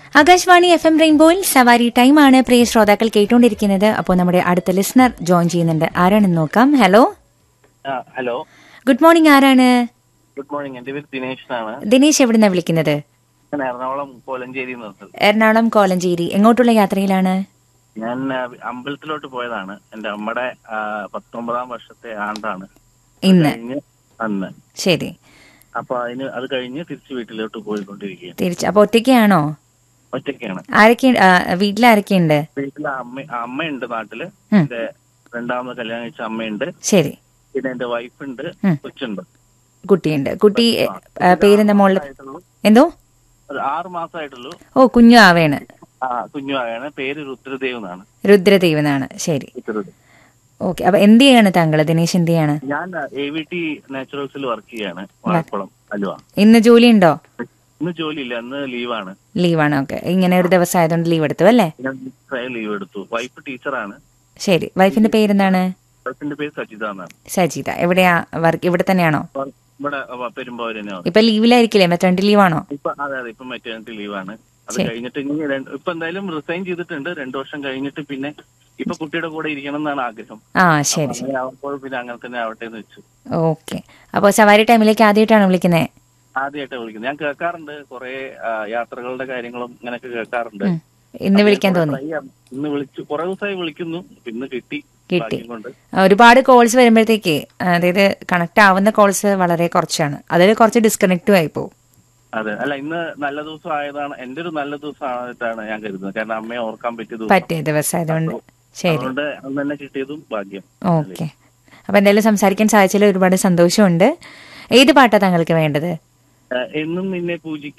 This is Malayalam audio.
ആകാശവാണി എഫ് എം റെയിൻബോയിൽ സവാരി ടൈമാണ് പ്രിയ ശ്രോതാക്കൾ കേട്ടുകൊണ്ടിരിക്കുന്നത് അപ്പോൾ നമ്മുടെ അടുത്ത ലിസണർ ജോയിൻ ചെയ്യുന്നുണ്ട് ആരാണെന്ന് നോക്കാം ഹലോ ആ, ഹലോ ഗുഡ് മോർണിംഗ് ആരാണ് ഗുഡ് മോർണിംഗ് എന്റെ പേര് ദിനേശനാണ് ദിനേശ് എവിടുന്ന വിളിക്കുന്നത് ഞാൻ എറണാകുളം കോലഞ്ചേരി നിർത്തൽ എറണാകുളം കോലഞ്ചേരി എങ്ങോട്ടുള്ള യാത്രയിലാണ് ഞാൻ ആ, അമ്പലത്തിലോട്ട് പോയതാണ് എന്റെ അമ്മയുടെ ആ, പത്തൊമ്പതാം വർഷത്തെ ആണ്ടാണ് ഇന്ന് കഴിഞ്ഞ് അന്ന് ശരി അപ്പൊ അതിന് അത് കഴിഞ്ഞ് തിരിച്ച് വീട്ടിലോട്ട് പോയിക്കൊണ്ടിരിക്കുകയാണ് തിരിച്ച് അപ്പൊ ഒറ്റയ്ക്കാണോ ഒറ്റയ്ക്കാണ് ആരൊക്കെ വീട്ടിൽ ആരൊക്കെയുണ്ട് വീട്ടില് അമ്മ അമ്മയുണ്ട് നാട്ടില് ഉം. എന്റെ രണ്ടാമത് കല്യാണം കഴിച്ച അമ്മയുണ്ട് ശരി പിന്നെ എന്റെ വൈഫുണ്ട് ഉം. കൊച്ചുണ്ട് കുട്ടിയുണ്ട് കുട്ടി ആ, പേരെന്താ മോളിൽ ആയിട്ടുള്ളൂ. എന്തോ ഒരു ആറ് മാസമായിട്ടുള്ളൂ ഓ കുഞ്ഞു ആവേണ് ആ കുഞ്ഞുമായാണ് പേര് രുദ്രദേവ് എന്നാണ് രുദ്രദേവ് എന്നാണ് ശരി രുദ്രദേവ് ഓക്കെ അപ്പൊ എന്ത് ചെയ്യാണ് താങ്കൾ ദിനേശ് എന്ത് ചെയ്യാണ് ഞാൻ എ വി ടി നാച്ചുറൽസിൽ വർക്ക് ചെയ്യാണ് വാഴക്കുളം അലുവ ഇന്ന് ജോലി ഉണ്ടോ ഇന്ന് ജോലിയില്ല ഇന്ന് ലീവാണ് ലീവാണ് ഓക്കെ ഇങ്ങനെ ഒരു ദിവസം ആയതുകൊണ്ട് ലീവ് എടുത്തു അല്ലേ ഞാൻ ലീവ് എടുത്തു വൈഫ് ടീച്ചറാണ് ശരി വൈഫിന്റെ പേരെന്താണ് വൈഫിന്റെ പേര് സജിത എന്നാണ് സജിത എവിടെയാ വർക്ക് ഇവിടെ തന്നെയാണോ അപ്പൊ ഇവിടെ പെരുമ്പാവൂർ തന്നെയാണ് ഇപ്പൊ ലീവിലായിരിക്കില്ലേ മെറ്റേണിറ്റി ലീവാണോ ഇപ്പൊ അതെ അതെ ഇപ്പൊ മെറ്റേണിറ്റി ലീവാണ് അത് ശരി. കഴിഞ്ഞിട്ട് ഇനി രണ്ട്- ഇപ്പൊ എന്തായാലും റിസൈൻ ചെയ്തിട്ടുണ്ട് രണ്ടു വർഷം കഴിഞ്ഞിട്ട് പിന്നെ ഇപ്പൊ കുട്ടിയുടെ കൂടെ ഇരിക്കണം എന്നാണ് ആഗ്രഹം ആ ശരി ശരി അങ്ങനെ ആവുമ്പോൾ പിന്നെ അങ്ങനെ തന്നെ ആവട്ടെ എന്ന് വെച്ചു ഓക്കെ അപ്പോൾ സവാരി ടൈമിലേക്ക് ആദ്യമായിട്ടാണ് വിളിക്കുന്നത് ആദ്യമായിട്ട് വിളിക്കുന്നത് ഞാൻ കേൾക്കാറുണ്ട് കുറെ യാത്രകളുടെ കാര്യങ്ങളും ഇങ്ങനെയൊക്കെ കേൾക്കാറുണ്ട് ഇന്ന് വിളിക്കാൻ തോന്നി Try ചെയ്യാം. ഇന്ന് വിളിച്ചു കുറെ ദിവസമായി വിളിക്കുന്നു ഇന്ന് കിട്ടി കിട്ടി. ഭാഗ്യം കൊണ്ട് ഒരുപാട് കോൾസ് വരുമ്പോഴത്തേക്ക് അതായത് കണക്ട് ആവുന്ന കോൾസ് വളരെ കുറച്ചാണ് അതിൽ കുറച്ച് ഡിസ്കണക്റ്റും ആയി പോകും അതെ അല്ല ഇന്ന് നല്ല ദിവസം ആയതാണ് എന്റെ ഒരു നല്ല ദിവസം ആയിട്ടാണ് ഞാൻ കരുതുന്നത് കാരണം അമ്മയെ ഓർക്കാൻ പറ്റിയ ദിവസം പറ്റിയ ദിവസം ആയതുകൊണ്ട് ശരി അതുകൊണ്ട് അന്ന് തന്നെ കിട്ടിയതും ഭാഗ്യം ഓക്കെ അപ്പൊ എന്തായാലും സംസാരിക്കാൻ സാധിച്ചതിൽ ഒരുപാട് സന്തോഷമുണ്ട് ഏത് പാട്ടാ താങ്കൾക്ക് വേണ്ടത് ഏഹ് എന്നും നിന്നെ പൂജിക്കും